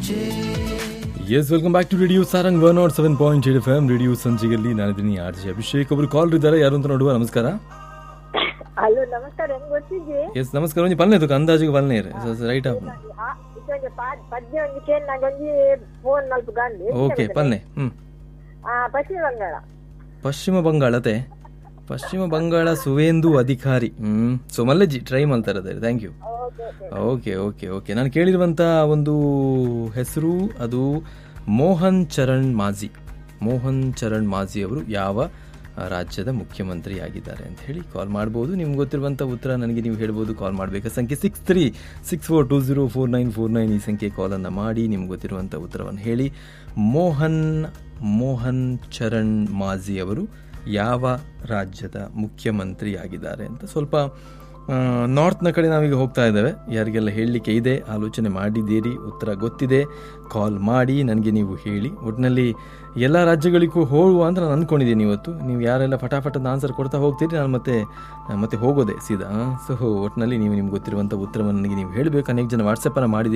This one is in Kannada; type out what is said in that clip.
S welcome back to radio Sarang one not seven point eight F M radio ಸಂಜೆಯಲ್ಲಿ ನಾನಿದ್ದೀನಿ ಆರ್ ಜೆ ಅಭಿಷೇಕ್ ಅವರು ಕಾಲ್ ಇದ್ದಾರೆ ಯಾರು ಅಂತ ನೋಡುವ ನಮಸ್ಕಾರ ಹಲೋ ನಮಸ್ಕಾರ ಹೆಂಗ್ ಗೊತ್ತಿದ್ವಿ ಎಸ್ ನಮಸ್ಕಾರ ಒಂಜಿ ಪಲ್ಲೆ ತುಕ ಅಂದಾಜಿಗೆ ಪಲ್ಲೆ ರೈಟ್ ಆಫ್ ಇದೊಂದು ಪಾ- ಪದ್ಯ ಒಂದು ಕೇಳಿ ನಂಗೊಂಜಿ ಫೋನ್ ಮಲ್ಪ ಗಂಡು ಓಕೆ ಪಲ್ಲೆ ಹ್ಮ್ ಆ ಪಶ್ಚಿಮ ಬಂಗಾಳ ಪಶ್ಚಿಮ ಬಂಗಾಳತೆ ಪಶ್ಚಿಮ Bangala Suvendu Adhikari hmm so Mallajji try ಮಾಡ್ತಾರೆ thank you okay okay okay okay okay ನಾನು ಕೇಳಿರುವಂಥ ಒಂದು ಹೆಸರು ಅದು ಮೋಹನ್ ಚರಣ್ ಮಾಜಿ ಮೋಹನ್ ಚರಣ್ ಮಾಜಿ ಅವರು ಯಾವ ಆ, ರಾಜ್ಯದ ಮುಖ್ಯಮಂತ್ರಿಯಾಗಿದ್ದಾರೆ ಅಂತ ಹೇಳಿ ಕಾಲ್ ಮಾಡ್ಬೋದು ನಿಮ್ಗೆ ಗೊತ್ತಿರುವಂಥ ಉತ್ತರ ನನಗೆ ನೀವು ಹೇಳ್ಬೋದು ಕಾಲ್ ಮಾಡಬೇಕು ಸಂಖ್ಯೆ six three six four two zero four nine four nine ಈ ಸಂಖ್ಯೆ ಕಾಲನ್ನು ಮಾಡಿ ನಿಮ್ಗೆ ಗೊತ್ತಿರುವಂಥ ಉತ್ತರವನ್ನು ಹೇಳಿ ಮೋಹನ್ ಮೋಹನ್ ಚರಣ್ ಮಾಜಿ ಅವರು ಯಾವ ರಾಜ್ಯದ ಮುಖ್ಯಮಂತ್ರಿಯಾಗಿದ್ದಾರೆ ಅಂತ ಸ್ವಲ್ಪ ಆ, ನಾರ್ತ್ನ ಕಡೆ ನಾವೀಗ ಹೋಗ್ತಾ ಇದ್ದೇವೆ ಯಾರಿಗೆಲ್ಲ ಹೇಳಲಿಕ್ಕೆ ಇದೆ ಆಲೋಚನೆ ಮಾಡಿದ್ದೀರಿ ಉತ್ತರ ಗೊತ್ತಿದೆ ಕಾಲ್ ಮಾಡಿ ನನಗೆ ನೀವು ಹೇಳಿ ಒಟ್ಟಿನಲ್ಲಿ ಎಲ್ಲ ರಾಜ್ಯಗಳಿಗೂ ಹೋಗುವ ಅಂತ ನಾನು ಅಂದ್ಕೊಂಡಿದ್ದೀನಿ ಇವತ್ತು ನೀವು ಯಾರೆಲ್ಲ ಫಟಾಫಟದ ಆನ್ಸರ್ ಕೊಡ್ತಾ ಹೋಗ್ತೀರಿ ನಾನು ಮತ್ತೆ ಮತ್ತೆ ಹೋಗೋದೆ ಸೀದಾ ಸೊ ಒಟ್ಟಿನಲ್ಲಿ ನೀವು ನಿಮ್ಗೆ ಗೊತ್ತಿರುವಂಥ ಉತ್ತರವನ್ನು ನನಗೆ ನೀವು ಹೇಳಬೇಕು ಅನೇಕ ಜನ ವಾಟ್ಸಪ್ಪನ್ನು ಮಾಡಿದ್ದೀರಿ